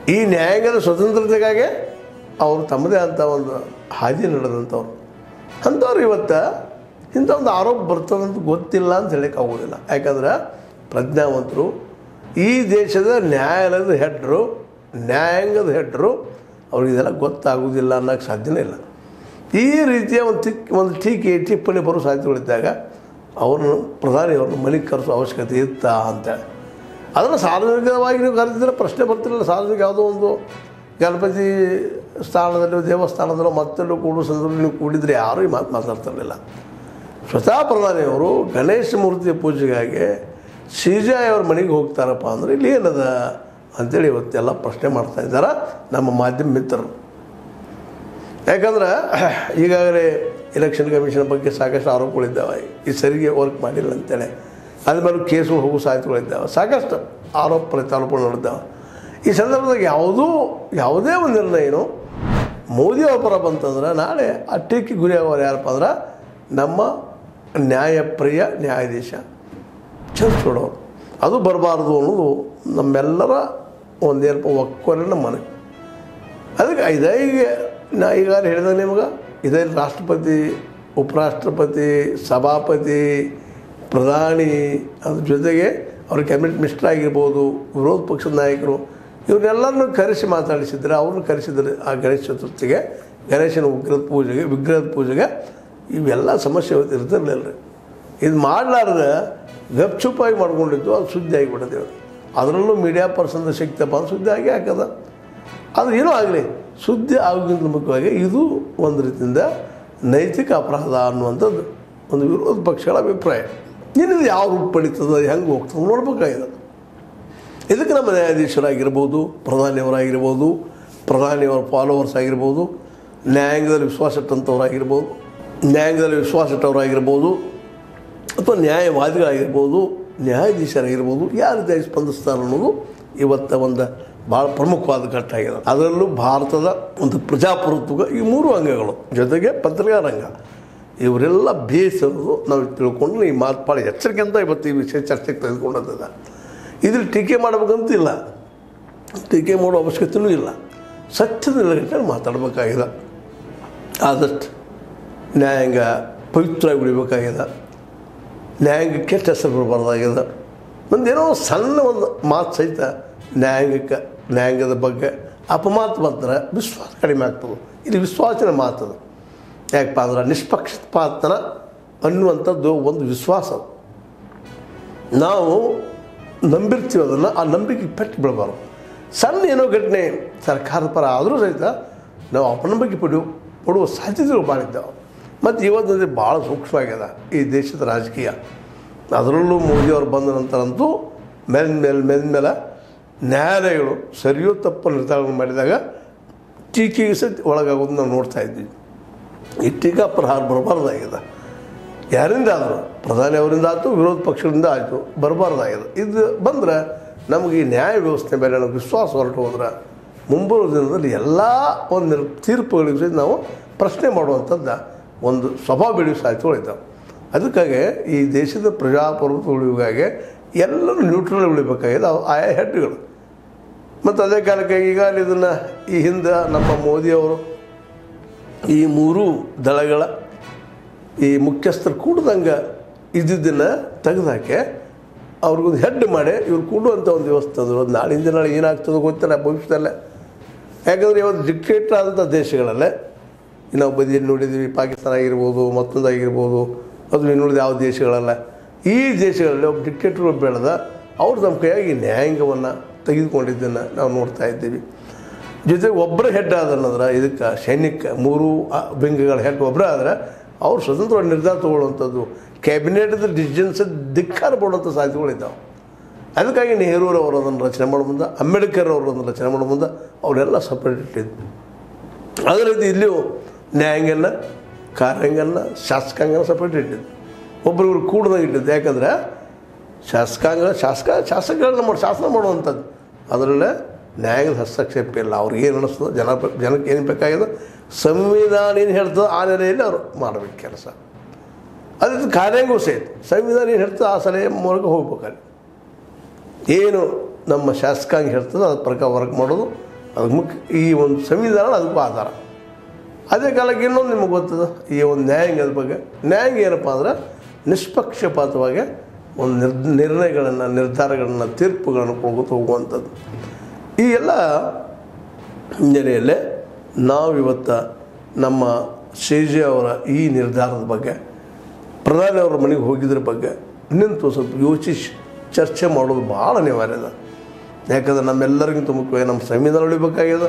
ಈ ನ್ಯಾಯಾಂಗದ ಸ್ವತಂತ್ರತೆಗಾಗಿ ಅವರು ತಮ್ಮದೇ ಅಂತ ಒಂದು ಹಾದಿ ನಡೆದಂಥವ್ರು ಅಂಥವ್ರು ಇವತ್ತು ಇಂಥ ಒಂದು ಆರೋಪ ಬರ್ತದಂತ ಗೊತ್ತಿಲ್ಲ ಅಂತ ಹೇಳಕ್ಕೆ ಆಗೋದಿಲ್ಲ ಯಾಕಂದ್ರೆ ಪ್ರಜ್ಞಾವಂತರು ಈ ದೇಶದ ನ್ಯಾಯಾಲಯದ ಹೆಡ್ರು ನ್ಯಾಯಾಂಗದ ಹೆಡ್ರು ಅವ್ರಿಗೆ ಇದೆಲ್ಲ ಗೊತ್ತಾಗೋದಿಲ್ಲ ಅನ್ನೋಕ್ಕೆ ಸಾಧ್ಯನೇ ಇಲ್ಲ ಈ ರೀತಿಯ ಒಂದು ತಿಕ್ ಒಂದು ಟೀಕೆ ಟಿಪ್ಪಣಿ ಬರೋ ಸಾಧ್ಯತೆಗಳಿದ್ದಾಗ ಅವ್ರನ್ನ ಪ್ರಧಾನಿಯವ್ರನ್ನ ಮನೆಗೆ ಕರೆಸೋ ಅವಶ್ಯಕತೆ ಇತ್ತಾ ಅಂತೇಳಿ ಅದನ್ನು ಸಾರ್ವಜನಿಕವಾಗಿ ನೀವು ಕರೆದಿದ್ರೆ ಪ್ರಶ್ನೆ ಬರ್ತಿರಲಿಲ್ಲ ಸಾರ್ವಜನಿಕ ಯಾವುದೋ ಒಂದು ಗಣಪತಿ ಸ್ಥಾನದಲ್ಲೋ ದೇವಸ್ಥಾನದಲ್ಲೋ ಮತ್ತೆಲ್ಲೋ ಕೂಡೋ ಸಂದರ್ಭದಲ್ಲಿ ನೀವು ಕೂಡಿದರೆ ಯಾರೂ ಈ ಮಾತು ಮಾತಾಡ್ತಿರಲಿಲ್ಲ ಸ್ವತಃ ಪ್ರಧಾನಿಯವರು ಗಣೇಶ ಮೂರ್ತಿಯ ಪೂಜೆಗಾಗಿ ಶ್ರೀಜಾಯ್ ಅವ್ರ ಮನೆಗೆ ಹೋಗ್ತಾರಪ್ಪ ಅಂದರೆ ಇಲ್ಲಿ ಏನದ ಅಂತೇಳಿ ಇವತ್ತೆಲ್ಲ ಪ್ರಶ್ನೆ ಮಾಡ್ತಾ ಇದ್ದಾರೆ ನಮ್ಮ ಮಾಧ್ಯಮ ಮಿತ್ರರು ಯಾಕಂದ್ರೆ ಈಗಾಗಲೇ ಎಲೆಕ್ಷನ್ ಕಮಿಷನ್ ಬಗ್ಗೆ ಸಾಕಷ್ಟು ಆರೋಪಗಳಿದ್ದಾವೆ ಈ ಸರಿಗೆ ವರ್ಕ್ ಮಾಡಿಲ್ಲ ಅಂತೇಳಿ ಅದ್ರ ಮೇಲೆ ಕೇಸು ಹೋಗೋ ಸಾಧ್ಯತೆಗಳಿದ್ದಾವೆ ಸಾಕಷ್ಟು ಆರೋಪ ಪ್ರತ್ಯಾರೋಪಗಳು ನಡೆದಾವೆ ಈ ಸಂದರ್ಭದಾಗ ಯಾವುದೂ ಯಾವುದೇ ಒಂದು ನಿರ್ಣಯನು ಮೋದಿ ಅವ್ರ ಪರ ಬಂತಂದ್ರೆ ನಾಳೆ ಆ ಟೀಕೆ ಗುರಿಯಾಗೋರು ಯಾರಪ್ಪ ಅಂದ್ರೆ ನಮ್ಮ ನ್ಯಾಯಪ್ರಿಯ ನ್ಯಾಯಾಧೀಶ ಚಂದ್ರಚೂಡವರು ಅದು ಬರಬಾರ್ದು ಅನ್ನೋದು ನಮ್ಮೆಲ್ಲರ ಒಂದೇನಪ್ಪ ಒಕ್ಕೊರನ ಮನೆ ಅದಕ್ಕೆ ಇದೈಗೆ ನಾ ಈಗಾಗಲೇ ಹೇಳಿದೆ ನಿಮಗೆ ಇದೇ ರಾಷ್ಟ್ರಪತಿ ಉಪರಾಷ್ಟ್ರಪತಿ ಸಭಾಪತಿ ಪ್ರಧಾನಿ ಅದ್ರ ಜೊತೆಗೆ ಅವ್ರ ಕ್ಯಾಬಿನೆಟ್ ಮಿನಿಸ್ಟರ್ ಆಗಿರ್ಬೋದು ವಿರೋಧ ಪಕ್ಷದ ನಾಯಕರು ಇವ್ರನ್ನೆಲ್ಲರನ್ನು ಕರೆಸಿ ಮಾತಾಡಿಸಿದ್ರೆ ಅವ್ರನ್ನ ಕರೆಸಿದ್ರೆ ಆ ಗಣೇಶ ಚತುರ್ಥಿಗೆ ಗಣೇಶನ ಉಗ್ರದ ಪೂಜೆಗೆ ವಿಗ್ರಹದ ಪೂಜೆಗೆ ಇವೆಲ್ಲ ಸಮಸ್ಯೆ ಇವತ್ತು ಇರ್ತಿರ್ಲಿಲ್ಲ ರೀ ಇದು ಮಾಡಲಾರ್ದೆ ಗಪ್ಚುಪ್ಪಾಗಿ ಮಾಡ್ಕೊಂಡಿದ್ದು ಅದು ಸುದ್ದಿ ಆಗಿಬಿಟ್ಟದೆ ಅದರಲ್ಲೂ ಮೀಡಿಯಾ ಪರ್ಸನ್ ಸಿಕ್ತಪ್ಪ ಅಂತ ಸುದ್ದಿ ಆಗಿ ಹಾಕದ ಆದರೆ ಏನೋ ಆಗಲಿ ಸುದ್ದಿ ಆಗೋಕ್ಕಿಂತ ಮುಖ್ಯವಾಗಿ ಇದು ಒಂದು ರೀತಿಯಿಂದ ನೈತಿಕ ಅಪರಾಧ ಅನ್ನುವಂಥದ್ದು ಒಂದು ವಿರೋಧ ಪಕ್ಷಗಳ ಅಭಿಪ್ರಾಯ ಏನಿದು ಯಾವ ರೂಪ ಪಡೀತದೆ ಹೆಂಗೆ ಹೋಗ್ತದೆ ನೋಡ್ಬೇಕಾಗಿದೆ ಇದಕ್ಕೆ ನಮ್ಮ ನ್ಯಾಯಾಧೀಶರಾಗಿರ್ಬೋದು ಪ್ರಧಾನಿಯವರಾಗಿರ್ಬೋದು ಪ್ರಧಾನಿಯವರ ಫಾಲೋವರ್ಸ್ ಆಗಿರ್ಬೋದು ನ್ಯಾಯಾಂಗದಲ್ಲಿ ವಿಶ್ವಾಸ ಇಟ್ಟಂಥವ್ರಾಗಿರ್ಬೋದು ನ್ಯಾಯಾಂಗದಲ್ಲಿ ವಿಶ್ವಾಸ ಇಟ್ಟವರಾಗಿರ್ಬೋದು ಅಥವಾ ನ್ಯಾಯವಾದಿಗಳಾಗಿರ್ಬೋದು ನ್ಯಾಯಾಧೀಶರಾಗಿರ್ಬೋದು ಯಾವ ರೀತಿಯಾಗಿ ಸ್ಪಂದಿಸ್ತಾರೆ ಅನ್ನೋದು ಇವತ್ತ ಒಂದು ಭಾಳ ಪ್ರಮುಖವಾದ ಘಟ್ಟ ಆಗಿದೆ ಅದರಲ್ಲೂ ಭಾರತದ ಒಂದು ಪ್ರಜಾಪ್ರಭುತ್ವ ಈ ಮೂರು ಅಂಗಗಳು ಜೊತೆಗೆ ಪತ್ರಿಕಾ ರಂಗ ಇವರೆಲ್ಲ ಬೇಯಿಸೋದು ನಾವು ತಿಳ್ಕೊಂಡು ಈ ಮಾತು ಭಾಳ ಎಚ್ಚರಿಕೆ ಅಂತ ಇವತ್ತು ಈ ವಿಷಯ ಚರ್ಚೆಗೆ ತೆಗೆದುಕೊಂಡದ ಇದ್ರ ಟೀಕೆ ಮಾಡಬೇಕಂತಿಲ್ಲ ಟೀಕೆ ಮಾಡೋ ಅವಶ್ಯಕತೆಯೂ ಇಲ್ಲ ಸತ್ಯದ ನೆಲೆಗಟ್ಟಲ್ಲಿ ಮಾತಾಡಬೇಕಾಗಿದೆ ಆದಷ್ಟು ನ್ಯಾಯಾಂಗ ಪವಿತ್ರವಾಗಿ ಉಳಿಬೇಕಾಗಿದೆ ನ್ಯಾಯಾಂಗ ಕೆಟ್ಟ ಹೆಸರು ಬರಬಾರ್ದಾಗಿದೆ ಒಂದೇನೋ ಸಣ್ಣ ಒಂದು ಮಾತು ಸಹಿತ ನ್ಯಾಯಾಂಗಕ್ಕೆ ನ್ಯಾಯಾಂಗದ ಬಗ್ಗೆ ಅಪಮಾತು ಬಂದ್ರೆ ವಿಶ್ವಾಸ ಕಡಿಮೆ ಆಗ್ತದೆ ಇದು ವಿಶ್ವಾಸನ ಮಾತದು ಯಾಕಪ್ಪ ಅಂದ್ರೆ ನಿಷ್ಪಕ್ಷಪಾತನ ಅನ್ನುವಂಥದ್ದು ಒಂದು ವಿಶ್ವಾಸ ಅದು. ನಾವು ನಂಬಿರ್ತೀವಿ ಅದನ್ನು ಆ ನಂಬಿಕೆ ಪೆಟ್ಟು ಬೀಳಬಾರ್ದು ಸಣ್ಣ ಏನೋ ಘಟನೆ ಸರ್ಕಾರದ ಪರ ಆದರೂ ಸಹಿತ ನಾವು ಅಪನಂಬಿಕೆ ಪಡೆಯುವ ಪಡುವ ಸಾಧ್ಯತೆಗಳು ಭಾಳ ಇದ್ದಾವೆ ಮತ್ತು ಇವತ್ತಿನ ಭಾಳ ಸೂಕ್ಷ್ಮವಾಗ್ಯದ ಈ ದೇಶದ ರಾಜಕೀಯ ಅದರಲ್ಲೂ ಮೋದಿಯವರು ಬಂದ ನಂತರ ಅಂತೂ ಮೇಲ್ ಮೇಲೆ ಮೇಲ್ಮೇಲೆ ನ್ಯಾಯಾಲಯಗಳು ಸರಿಯೋ ತಪ್ಪು ನಿರ್ಧಾರಗಳು ಮಾಡಿದಾಗ ಟೀಕೆಗೆ ಸಹಿತ ಒಳಗಾಗೋದು ನಾವು ನೋಡ್ತಾ ಇದ್ದೀವಿ ಈ ಟೀಕಾ ಪ್ರಹಾರ ಬರಬಾರ್ದಾಗಿದೆ ಯಾರಿಂದ ಆದರೂ ಪ್ರಧಾನಿ ಅವರಿಂದ ಆಯಿತು ವಿರೋಧ ಪಕ್ಷದಿಂದ ಆಯಿತು ಬರಬಾರ್ದಾಗಿದೆ ಇದು ಬಂದರೆ ನಮಗೆ ಈ ನ್ಯಾಯ ವ್ಯವಸ್ಥೆ ಮೇಲೆ ನಮಗೆ ವಿಶ್ವಾಸ ಹೊರಟು ಹೋದ್ರೆ ಮುಂಬರುವ ದಿನದಲ್ಲಿ ಎಲ್ಲ ಒಂದು ನಿರ್ ತೀರ್ಪುಗಳಿಗೆ ಸಹಿತ ನಾವು ಪ್ರಶ್ನೆ ಮಾಡುವಂಥದ್ದು ಒಂದು ಸ್ವಭಾವ ಬೆಳೆಯುವ ಸಾಧ್ಯತೆಗಳು ಇದ್ದಾವೆ ಅದಕ್ಕಾಗಿ ಈ ದೇಶದ ಪ್ರಜಾಪ್ರಭುತ್ವ ಉಳಿಯುವಾಗೆ ಎಲ್ಲರೂ ನ್ಯೂಟ್ರಲ್ ಉಳಿಬೇಕಾಗಿದೆ ಅವು ಆಯಾ ಹೆಡ್ಗಳು ಮತ್ತು ಅದೇ ಕಾಲಕ್ಕೆ ಈಗ ಇದನ್ನು ಈ ಹಿಂದೆ ನಮ್ಮ ಮೋದಿಯವರು ಈ ಮೂರು ದಳಗಳ ಈ ಮುಖ್ಯಸ್ಥರು ಕೂಡ್ದಂಗೆ ಇದ್ದಿದ್ದನ್ನು ತೆಗೆದಾಕೆ ಅವ್ರಿಗೊಂದು ಹೆಡ್ ಮಾಡಿ ಇವ್ರು ಕೂಡುವಂಥ ಒಂದು ವ್ಯವಸ್ಥೆ ಅದು ನಾಳಿನ ದಿನ ಏನಾಗ್ತದೋ ಗೊತ್ತಿಲ್ಲ ಭವಿಷ್ಯದಲ್ಲೇ ಯಾಕಂದರೆ ಇವತ್ತು ಡಿಕ್ಟೇಟರ್ ಆದಂಥ ದೇಶಗಳಲ್ಲೇ ನಾವು ಬದಿಯಲ್ಲಿ ನೋಡಿದ್ದೀವಿ ಪಾಕಿಸ್ತಾನ ಆಗಿರ್ಬೋದು ಮತ್ತೊಂದು ಆಗಿರ್ಬೋದು ಅದು ಇನ್ನುಳಿದ ಯಾವ ದೇಶಗಳಲ್ಲ ಈ ದೇಶಗಳಲ್ಲಿ ಒಬ್ಬ ಡಿಕ್ಟೇಟರ್ ಬೆಳೆದ ಅವ್ರು ನಮ್ಮ ಕೈಯಾಗಿ ನ್ಯಾಯಾಂಗವನ್ನು ತೆಗೆದುಕೊಂಡಿದ್ದನ್ನು ನಾವು ನೋಡ್ತಾ ಇದ್ದೀವಿ ಜೊತೆಗೆ ಒಬ್ಬರ ಹೆಡ್ ಆದನ್ನಂದ್ರೆ ಇದಕ್ಕೆ ಸೈನಿಕ ಮೂರು ಆ, ವಿಂಗಗಳ ಹೆಡ್ ಒಬ್ಬರೇ ಆದರೆ ಅವ್ರು ಸ್ವತಂತ್ರ ನಿರ್ಧಾರ ತೊಗೊಳ್ಳುವಂಥದ್ದು ಕ್ಯಾಬಿನೆಟ್ದ ಡಿಸಿಷನ್ಸ್ ಧಿಕ್ಕಾರ ಪಡುವಂಥ ಸಾಧ್ಯತೆಗಳಿದ್ದಾವೆ ಅದಕ್ಕಾಗಿ ನೆಹರೂರವರು ಅದನ್ನು ರಚನೆ ಮಾಡೋ ಮುಂದೆ ಅಂಬೇಡ್ಕರ್ ಅವರು ಅದನ್ನು ರಚನೆ ಮಾಡೋ ಮುಂದೆ ಅವರೆಲ್ಲ ಸಪ್ರೇಟ್ ಇಟ್ಟಿದ್ದು ಅದೇ ರೀತಿ ಇಲ್ಲಿಯೂ ನ್ಯಾಯಾಂಗನ ಕಾರ್ಯಾಂಗನ ಶಾಸಕಾಂಗನ ಸಪ್ರೇಟ್ ಇಟ್ಟಿದ್ದು ಒಬ್ಬರಿವ್ರು ಕೂಡ್ದಂಗೆ ಇಟ್ಟಿದ್ದು ಯಾಕಂದ್ರೆ ಶಾಸಕಾಂಗ ಶಾಸಕ ಶಾಸಕಗಳನ್ನ ಮಾಡಿ ಶಾಸನ ಮಾಡುವಂಥದ್ದು ಅದರಲ್ಲೇ ನ್ಯಾಯದ ಹಸ್ತಕ್ಷೇಪ ಇಲ್ಲ ಅವ್ರಿಗೆ ಏನು ಅನ್ನಿಸ್ತದೆ ಜನ ಜನಕ್ಕೆ ಏನು ಬೇಕಾಗಿದೆ ಸಂವಿಧಾನ ಏನು ಹೇಳ್ತದೆ ಆ ನೆಲೆಯಲ್ಲಿ ಅವರು ಮಾಡಬೇಕು ಕೆಲಸ ಅದೇ ರೀತಿ ಕಾರ್ಯಾಂಗವೂ ಸಹಿತ ಸಂವಿಧಾನ ಏನು ಹೇಳ್ತದೆ ಆ ಸಲಹೆ ಮೂಲಕ ಹೋಗ್ಬೇಕಲ್ಲಿ ಏನು ನಮ್ಮ ಶಾಸಕಾಂಗ ಹೇಳ್ತದೆ ಅದ್ರ ಪ್ರಕಾರ ವರ್ಕ್ ಮಾಡೋದು ಅದಕ್ಕೆ ಮುಖ್ಯ ಈ ಒಂದು ಸಂವಿಧಾನ ಅದಕ್ಕೂ ಆಧಾರ ಅದೇ ಕಾಲಕ್ಕೆ ಇನ್ನೊಂದು ನಿಮಗೆ ಗೊತ್ತದ ಈ ಒಂದು ನ್ಯಾಯಾಂಗದ ಬಗ್ಗೆ ನ್ಯಾಯಾಂಗ ಏನಪ್ಪ ಅಂದ್ರೆ ನಿಷ್ಪಕ್ಷಪಾತವಾಗಿ ಒಂದು ನಿರ್ ನಿರ್ಣಯಗಳನ್ನು ನಿರ್ಧಾರಗಳನ್ನು ತೀರ್ಪುಗಳನ್ನು ಕೊಡ್ಕೊತ ಹೋಗುವಂಥದ್ದು ಈ ಎಲ್ಲ ಹಿನ್ನೆಲೆಯಲ್ಲೇ ನಾವಿವತ್ತು ನಮ್ಮ ಸಿ ಜಿ ಅವರ ಈ ನಿರ್ಧಾರದ ಬಗ್ಗೆ ಪ್ರಧಾನಿ ಅವರ ಮನೆಗೆ ಹೋಗಿದ್ರ ಬಗ್ಗೆ ನಿಂತು ಸ್ವಲ್ಪ ಯೋಚಿಸಿ ಚರ್ಚೆ ಮಾಡೋದು ಭಾಳ ಅನಿವಾರ್ಯ ಅದ ಯಾಕಂದ್ರೆ ನಮ್ಮೆಲ್ಲರಿಗಿಂತ ಮುಖ್ಯವಾಗಿ ನಮ್ಮ ಸಂವಿಧಾನ ಉಳಿಬೇಕಾಗ್ಯದ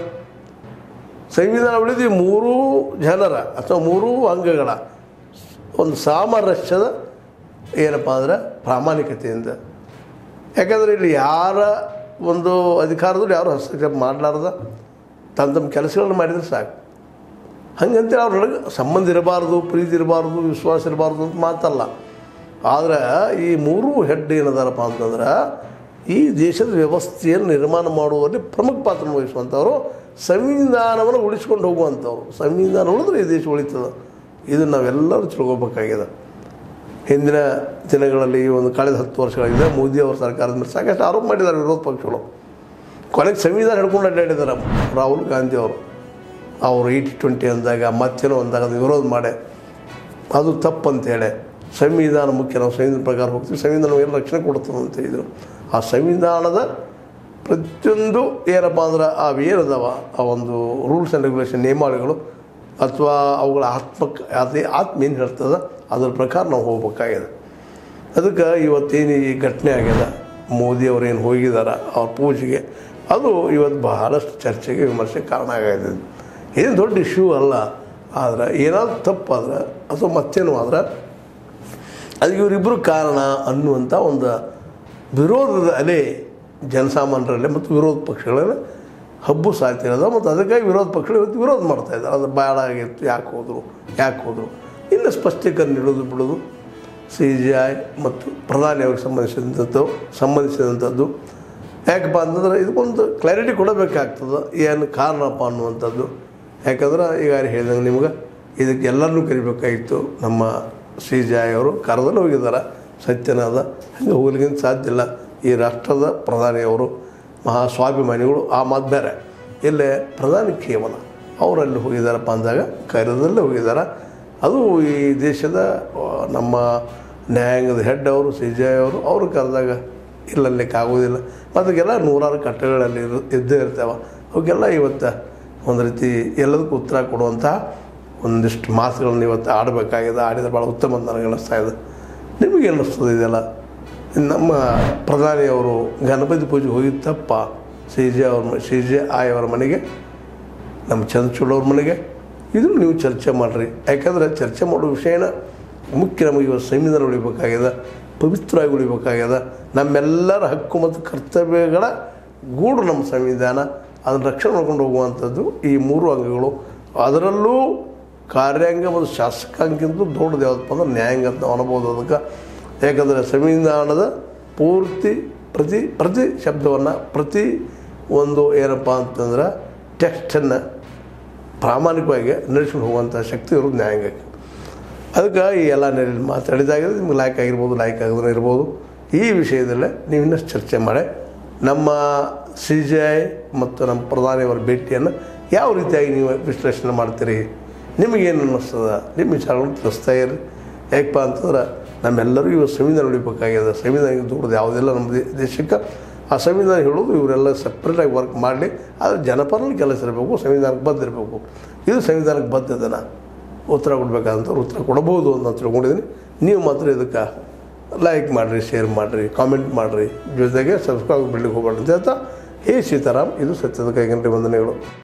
ಸಂವಿಧಾನ ಉಳಿದು ಈ ಮೂರೂ ಜನರ ಅಥವಾ ಮೂರೂ ಅಂಗಗಳ ಒಂದು ಸಾಮರಸ್ಯದ ಏನಪ್ಪ ಅಂದ್ರೆ ಪ್ರಾಮಾಣಿಕತೆಯಿಂದ ಯಾಕಂದರೆ ಇಲ್ಲಿ ಯಾರ ಒಂದು ಅಧಿಕಾರದಲ್ಲಿ ಯಾರು ಹಸ್ತಕ್ಷೇಪ ಮಾಡಲಾರ್ದ ತಮ್ಮ ತಮ್ಮ ಕೆಲಸಗಳನ್ನು ಮಾಡಿದರೆ ಸಾಕು ಹಂಗಂತೇಳಿ ಅವ್ರೊಳಗೆ ಸಂಬಂಧ ಇರಬಾರ್ದು ಪ್ರೀತಿ ಇರಬಾರ್ದು ವಿಶ್ವಾಸ ಇರಬಾರ್ದು ಅಂತ ಮಾತಲ್ಲ ಆದರೆ ಈ ಮೂರೂ ಹೆಡ್ ಏನದಾರಪ್ಪ ಅಂತಂದ್ರೆ ಈ ದೇಶದ ವ್ಯವಸ್ಥೆಯನ್ನು ನಿರ್ಮಾಣ ಮಾಡುವಲ್ಲಿ ಪ್ರಮುಖ ಪಾತ್ರ ವಹಿಸುವಂಥವ್ರು ಸಂವಿಧಾನವನ್ನು ಉಳಿಸ್ಕೊಂಡು ಹೋಗುವಂಥವ್ರು ಸಂವಿಧಾನ ಉಳಿದ್ರೆ ಈ ದೇಶ ಉಳಿತದೆ ಇದು ನಾವೆಲ್ಲರೂ ತಿಳ್ಕೊಬೇಕಾಗಿದೆ ಹಿಂದಿನ ದಿನಗಳಲ್ಲಿ ಈ ಒಂದು ಕಳೆದ ಹತ್ತು ವರ್ಷಗಳಿಂದ ಮೋದಿ ಅವರ ಸರ್ಕಾರದ ಮೇಲೆ ಸಾಕಷ್ಟು ಆರೋಪ ಮಾಡಿದ್ದಾರೆ ವಿರೋಧ ಪಕ್ಷಗಳು ಕೊನೆಗೆ ಸಂವಿಧಾನ ಹಿಡ್ಕೊಂಡು ಅಡ್ಡಾಡಿದ್ದಾರೆ ರಾಹುಲ್ ಗಾಂಧಿ ಅವರು ಅವರು ಏಯ್ಟಿ ಟ್ವೆಂಟಿ ಅಂದಾಗ ಮತ್ತೇನೋ ಅಂದಾಗ ಅದು ವಿರೋಧ ಮಾಡಿ ಅದು ತಪ್ಪಂತೇಳಿ ಸಂವಿಧಾನ ಮುಖ್ಯ ನಾವು ಸಂವಿಧಾನ ಪ್ರಕಾರ ಹೋಗ್ತೀವಿ ಸಂವಿಧಾನ ಏನು ರಕ್ಷಣೆ ಕೊಡ್ತದೆ ಅಂತ ಹೇಳಿದರು ಆ ಸಂವಿಧಾನದ ಪ್ರತಿಯೊಂದು ಏನಪ್ಪ ಅಂದ್ರೆ ಅವು ಏನದಾವ ಆ ಒಂದು ರೂಲ್ಸ್ ಆ್ಯಂಡ್ ರೆಗ್ಯುಲೇಷನ್ ನಿಯಮಾವಳಿಗಳು ಅಥವಾ ಅವುಗಳ ಆತ್ಮಕ್ಕೆ ಅದೇ ಆತ್ಮ ಏನು ಹೇಳ್ತದೆ ಅದ್ರ ಪ್ರಕಾರ ನಾವು ಹೋಗ್ಬೇಕಾಗಿದೆ ಅದಕ್ಕೆ ಇವತ್ತೇನು ಈ ಘಟನೆ ಆಗ್ಯದ ಮೋದಿ ಅವರು ಏನು ಹೋಗಿದಾರ ಅವ್ರ ಪೂಜೆಗೆ ಅದು ಇವತ್ತು ಬಹಳಷ್ಟು ಚರ್ಚೆಗೆ ವಿಮರ್ಶೆಗೆ ಕಾರಣ ಆಗಿದೆ ಏನು ದೊಡ್ಡ ಇಶ್ಯೂ ಅಲ್ಲ ಆದರೆ ಏನಾದರೂ ತಪ್ಪಾದ್ರೆ ಅಥವಾ ಮತ್ತೇನು ಆದ್ರೆ ಅದಕ್ಕೆ ಇವರಿಬ್ಬರು ಕಾರಣ ಅನ್ನುವಂಥ ಒಂದು ವಿರೋಧದ ಅಲೆ ಜನಸಾಮಾನ್ಯರಲ್ಲೇ ಮತ್ತು ವಿರೋಧ ಪಕ್ಷಗಳಲ್ಲಿ ಹಬ್ಬು ಸಾಯ್ತಿರೋದು ಮತ್ತು ಅದಕ್ಕಾಗಿ ವಿರೋಧ ಪಕ್ಷಗಳು ಇವತ್ತು ವಿರೋಧ ಮಾಡ್ತಾ ಇದ್ದಾರೆ ಅದು ಬೇಡ ಆಗಿತ್ತು ಯಾಕೆ ಹೋದರು ಯಾಕೆ ಹೋದರು ಇನ್ನು ಸ್ಪಷ್ಟೀಕರಣ ನೀಡೋದು ಬಿಡೋದು ಸಿ ಜಿ ಐ ಮತ್ತು ಪ್ರಧಾನಿ ಅವ್ರಿಗೆ ಸಂಬಂಧಿಸಿದಂಥದ್ದು ಸಂಬಂಧಿಸಿದಂಥದ್ದು ಯಾಕಪ್ಪ ಅಂತಂದ್ರೆ ಇದಕ್ಕೊಂದು ಕ್ಲಾರಿಟಿ ಕೊಡಬೇಕಾಗ್ತದೆ ಏನು ಕಾರಣಪ್ಪ ಅನ್ನುವಂಥದ್ದು ಯಾಕಂದ್ರೆ ಈಗ ಹೇಳ್ದಂಗೆ ನಿಮ್ಗೆ ಇದಕ್ಕೆ ಎಲ್ಲರನ್ನೂ ಕರಿಬೇಕಾಗಿತ್ತು ನಮ್ಮ ಸಿ ಜಿ ಐ ಅವರು ಕರೆದಲ್ಲಿ ಹೋಗಿದ್ದಾರೆ ಸತ್ಯನಾದ ಹಂಗೆ ಹೋಗ್ಲಿಕ್ಕೆ ಸಾಧ್ಯ ಇಲ್ಲ ಈ ರಾಷ್ಟ್ರದ ಪ್ರಧಾನಿಯವರು ಮಹಾ ಸ್ವಾಭಿಮಾನಿಗಳು ಆ ಮಾತು ಬೇರೆ ಇಲ್ಲೇ ಪ್ರಧಾನಿ ಕೇವಲ ಅವರಲ್ಲಿ ಹೋಗಿದ್ದಾರಪ್ಪ ಅಂದಾಗ ಕರೆದಲ್ಲೇ ಹೋಗಿದ್ದಾರೆ ಅದು ಈ ದೇಶದ ಆ, ನಮ್ಮ ನ್ಯಾಯಾಂಗದ ಹೆಡ್ ಅವರು ಸಿ ಜಿ ಐ ಅವರು ಅವರು ಕರೆದಾಗ ಇಲ್ಲಲ್ಲಿಕ್ಕೆ ಆಗೋದಿಲ್ಲ ಅದಕ್ಕೆಲ್ಲ ನೂರಾರು ಕಟ್ಟೆಗಳಲ್ಲಿ ಇರು ಇದ್ದೇ ಇರ್ತಾವೆ ಅವಕ್ಕೆಲ್ಲ ಇವತ್ತು ಒಂದು ರೀತಿ ಎಲ್ಲದಕ್ಕೂ ಉತ್ತರ ಕೊಡುವಂಥ ಒಂದಿಷ್ಟು ಮಾತುಗಳನ್ನ ಇವತ್ತು ಆಡಬೇಕಾಗಿದೆ ಆಡಿದರೆ ಭಾಳ ಉತ್ತಮ ಅಂತ ನನಗೆ ಅನ್ನಿಸ್ತಾ ಇದೆ ನಿಮಗೆ ಅನ್ನಿಸ್ತದೆ ಇದೆಲ್ಲ ನಮ್ಮ ಪ್ರಧಾನಿಯವರು ಗಣಪತಿ ಪೂಜೆ ಹೋಗಿದ್ದು ತಪ್ಪ ಸಿ ಜೆ ಅವ್ರ ಸಿ ಜೆ ಆಯ್ ಅವರ ಮನೆಗೆ ನಮ್ಮ ಚಂದ್ರಚೂಡ್ ಅವ್ರ ಮನೆಗೆ ಇದನ್ನು ನೀವು ಚರ್ಚೆ ಮಾಡಿರಿ ಯಾಕಂದರೆ ಚರ್ಚೆ ಮಾಡೋ ವಿಷಯನ ಮುಖ್ಯ ನಮಗೆ ಇವತ್ತು ಸಂವಿಧಾನ ಉಳಿಬೇಕಾಗ್ಯದ ಪವಿತ್ರವಾಗಿ ಉಳಿಬೇಕಾಗ್ಯದ ನಮ್ಮೆಲ್ಲರ ಹಕ್ಕು ಮತ್ತು ಕರ್ತವ್ಯಗಳ ಗೂಡು ನಮ್ಮ ಸಂವಿಧಾನ ಅದನ್ನು ರಕ್ಷಣೆ ಮಾಡ್ಕೊಂಡು ಹೋಗುವಂಥದ್ದು ಈ ಮೂರು ಅಂಗಗಳು ಅದರಲ್ಲೂ ಕಾರ್ಯಾಂಗ ಮತ್ತು ಶಾಸಕಾಂಗಕ್ಕಿಂತ ದೊಡ್ಡದು ಯಾವುದಪ್ಪ ಅಂದ್ರೆ ನ್ಯಾಯಾಂಗ ಅಂತ ನಾವು ಅನ್ಬೋದು ಅದಕ್ಕೆ ಯಾಕಂದರೆ ಸಂವಿಧಾನದ ಪೂರ್ತಿ ಪ್ರತಿ ಪ್ರತಿ ಶಬ್ದವನ್ನು ಪ್ರತಿ ಒಂದು ಏನಪ್ಪ ಅಂತಂದ್ರೆ ಟೆಕ್ಸ್ಟನ್ನು ಪ್ರಾಮಾಣಿಕವಾಗಿ ನಡೆಸ್ಕೊಂಡು ಹೋಗುವಂಥ ಶಕ್ತಿ ಇರೋದು ನ್ಯಾಯಾಂಗಕ್ಕೆ ಅದಕ್ಕೆ ಈ ಎಲ್ಲ ನೆಲೆಯಲ್ಲಿ ಮಾತಾಡಿದಾಗ ನಿಮ್ಗೆ ಲೈಕ್ ಆಗಿರ್ಬೋದು ಲೈಕ್ ಆಗದೇ ಇರ್ಬೋದು ಈ ವಿಷಯದಲ್ಲೇ ನೀವು ಇನ್ನಷ್ಟು ಚರ್ಚೆ ಮಾಡಿ ನಮ್ಮ ಸಿ ಜಿ ಐ ಮತ್ತು ನಮ್ಮ ಪ್ರಧಾನಿಯವರ ಭೇಟಿಯನ್ನು ಯಾವ ರೀತಿಯಾಗಿ ನೀವು ವಿಶ್ಲೇಷಣೆ ಮಾಡ್ತೀರಿ ನಿಮಗೇನು ಅನ್ನಿಸ್ತದ ನಿಮ್ಮ ವಿಚಾರಗಳನ್ನು ತಿಳಿಸ್ತಾ ಇರಿ ಯಾಕಪ್ಪ ಅಂತಂದ್ರೆ ನಮ್ಮೆಲ್ಲರೂ ಇವತ್ತು ಸಂವಿಧಾನ ಉಳಿಬೇಕಾಗ್ಯದ ಸಂವಿಧಾನಕ್ಕೆ ದೂರದ್ದು ಯಾವುದಿಲ್ಲ ನಮ್ಮ ದೇ- ದೇಶಕ್ಕೆ ಆ ಸಂವಿಧಾನ ಹೇಳೋದು ಇವರೆಲ್ಲ ಸಪ್ರೇಟಾಗಿ ವರ್ಕ್ ಮಾಡಲಿ ಆದರೆ ಜನಪರನಲ್ಲಿ ಕೆಲಸ ಇರಬೇಕು ಸಂವಿಧಾನಕ್ಕೆ ಬದ್ಧ ಇರಬೇಕು ಇದು ಸಂವಿಧಾನಕ್ಕೆ ಬದ್ಧದನ ಉತ್ತರ ಕೊಡಬೇಕಾದಂಥ ಉತ್ತರ ಕೊಡಬಹುದು ಅಂತ ತಿಳ್ಕೊಂಡಿದ್ದೀನಿ ನೀವು ಮಾತ್ರ ಇದಕ್ಕೆ ಲೈಕ್ ಮಾಡಿರಿ ಶೇರ್ ಮಾಡಿರಿ ಕಾಮೆಂಟ್ ಮಾಡಿರಿ ಜೊತೆಗೆ ಸಬ್ಸ್ಕ್ರೈಬ್ ಬಿಡ್ಲಿಕ್ಕೆ ಹೋಗ್ಬೇಡಿ ಅಂತ ಹೇಳ್ತಾ ಹೇ ಸೀತಾರಾಮ್ ಇದು ಸತ್ಯದ ಕೈಗಂಡ್ರಿ ವಂದನೆಗಳು